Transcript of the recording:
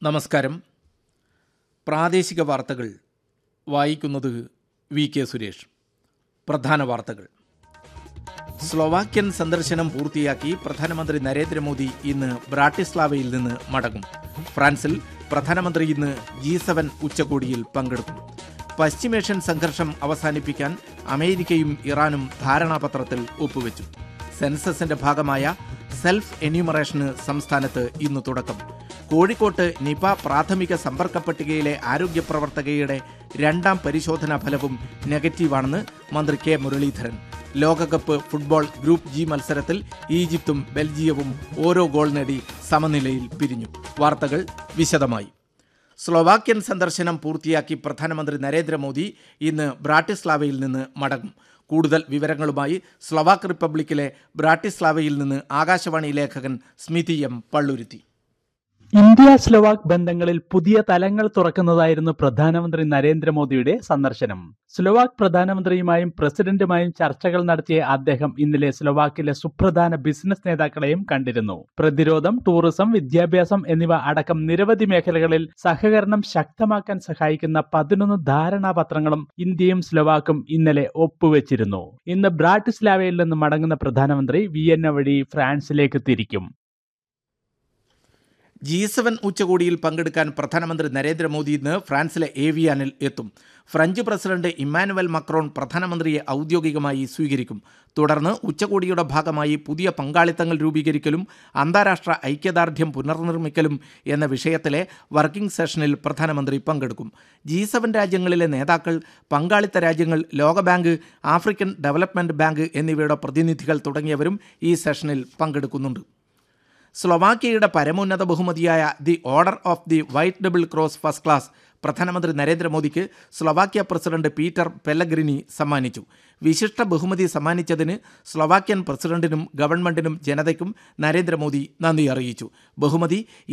നമസ്കാരം പ്രാദേശിക വാർത്തകൾ വായിക്കുന്നത് വി കെ സുരേഷ് പ്രധാന വാർത്തകൾ സ്ലൊവാക്യൻ സന്ദർശനം പൂർത്തിയാക്കി പ്രധാനമന്ത്രി നരേന്ദ്രമോദി ഇന്ന് ബ്രാട്ടിസ്ലാവയിൽ നിന്ന് മടങ്ങും ഫ്രാൻസിൽ പ്രധാനമന്ത്രി ഇന്ന് ജി സെവൻ ഉച്ചകോടിയിൽ പങ്കെടുക്കും പശ്ചിമേഷ്യൻ സംഘർഷം അവസാനിപ്പിക്കാൻ അമേരിക്കയും ഇറാനും ധാരണാപത്രത്തിൽ ഒപ്പുവെച്ചു സെൻസസിന്റെ ഭാഗമായ സെൽഫ് എന്യൂമറേഷന് സംസ്ഥാനത്ത് ഇന്ന് തുടക്കം കോഴിക്കോട്ട് നിപ പ്രാഥമിക സമ്പർക്ക പട്ടികയിലെ ആരോഗ്യ പ്രവർത്തകയുടെ രണ്ടാം പരിശോധനാ ഫലവും നെഗറ്റീവാണെന്ന് മന്ത്രി കെ മുരളീധരൻ ലോകകപ്പ് ഫുട്ബോൾ ഗ്രൂപ്പ് ജി മത്സരത്തിൽ ഈജിപ്തും ബെൽജിയവും ഓരോ ഗോൾ നേടി സമനിലയിൽ പിരിഞ്ഞു വാർത്തകൾ വിശദമായി സ്ലൊവാക്യൻ സന്ദർശനം പൂർത്തിയാക്കി പ്രധാനമന്ത്രി നരേന്ദ്രമോദി ഇന്ന് ബ്രാട്ടിസ്ലാവയിൽ നിന്ന് മടങ്ങും കൂടുതൽ വിവരങ്ങളുമായി സ്ലൊവാക്ക് റിപ്പബ്ലിക്കിലെ ബ്രാട്ടിസ്ലാവയിൽ നിന്ന് ആകാശവാണി ലേഖകൻ Smithi M Palluruthy India Slovak ബന്ധങ്ങളിൽ പുതിയ തലങ്ങൾ തുറക്കുന്നതായിരുന്നു പ്രധാനമന്ത്രി നരേന്ദ്രമോദിയുടെ സന്ദർശനം സ്ലോവാക് പ്രധാനമന്ത്രിയുമായും പ്രസിഡന്റുമായും ചർച്ചകൾ നടത്തിയ അദ്ദേഹം ഇന്നലെ സ്ലോവാക്കിലെ സുപ്രധാന ബിസിനസ് നേതാക്കളെയും കണ്ടിരുന്നു പ്രതിരോധം ടൂറിസം വിദ്യാഭ്യാസം എന്നിവ അടക്കം നിരവധി മേഖലകളിൽ സഹകരണം ശക്തമാക്കാൻ സഹായിക്കുന്ന പതിനൊന്ന് ധാരണാപത്രങ്ങളും ഇന്ത്യയും സ്ലോവാക്കും ഇന്നലെ ഒപ്പുവെച്ചിരുന്നു ഇന്ന് ബ്രാട്ടിസ്ലാവയിൽ നിന്ന് മടങ്ങുന്ന പ്രധാനമന്ത്രി വിയന്ന വഴി ഫ്രാൻസിലേക്ക് തിരിക്കും ജി സെവൻ ഉച്ചകോടിയിൽ പങ്കെടുക്കാൻ പ്രധാനമന്ത്രി നരേന്ദ്രമോദി ഇന്ന് ഫ്രാൻസിലെ ഏവിയാനിൽ എത്തും ഫ്രഞ്ച് പ്രസിഡന്റ് ഇമ്മാനുവൽ മക്രോൺ പ്രധാനമന്ത്രിയെ ഔദ്യോഗികമായി സ്വീകരിക്കും തുടർന്ന് ഉച്ചകോടിയുടെ ഭാഗമായി പുതിയ പങ്കാളിത്തങ്ങൾ രൂപീകരിക്കലും അന്താരാഷ്ട്ര ഐക്യദാർഢ്യം പുനർനിർമ്മിക്കലും എന്ന വിഷയത്തിലെ വർക്കിംഗ് സെഷനിൽ പ്രധാനമന്ത്രി പങ്കെടുക്കും ജി സെവൻ രാജ്യങ്ങളിലെ നേതാക്കൾ പങ്കാളിത്ത രാജ്യങ്ങൾ ലോകബാങ്ക് ആഫ്രിക്കൻ ഡെവലപ്മെന്റ് ബാങ്ക് എന്നിവയുടെ പ്രതിനിധികൾ തുടങ്ങിയവരും ഈ സെഷനിൽ പങ്കെടുക്കുന്നുണ്ട് സ്ലൊവാക്യയുടെ പരമോന്നത ബഹുമതിയായ the order of the white double cross first class പ്രധാനമന്ത്രി നരേന്ദ്രമോദിക്ക് സ്ലൊവാക്യ പ്രസിഡന്റ് പീറ്റർ പെല്ലഗ്രിനി സമ്മാനിച്ചു വിശിഷ്ട ബഹുമതി സമ്മാനിച്ചതിന് സ്ലൊവാക്യൻ പ്രസിഡന്റിനും ഗവൺമെന്റിനും ജനതയ്ക്കും നരേന്ദ്രമോദി നന്ദി അറിയിച്ചു ബഹുമതി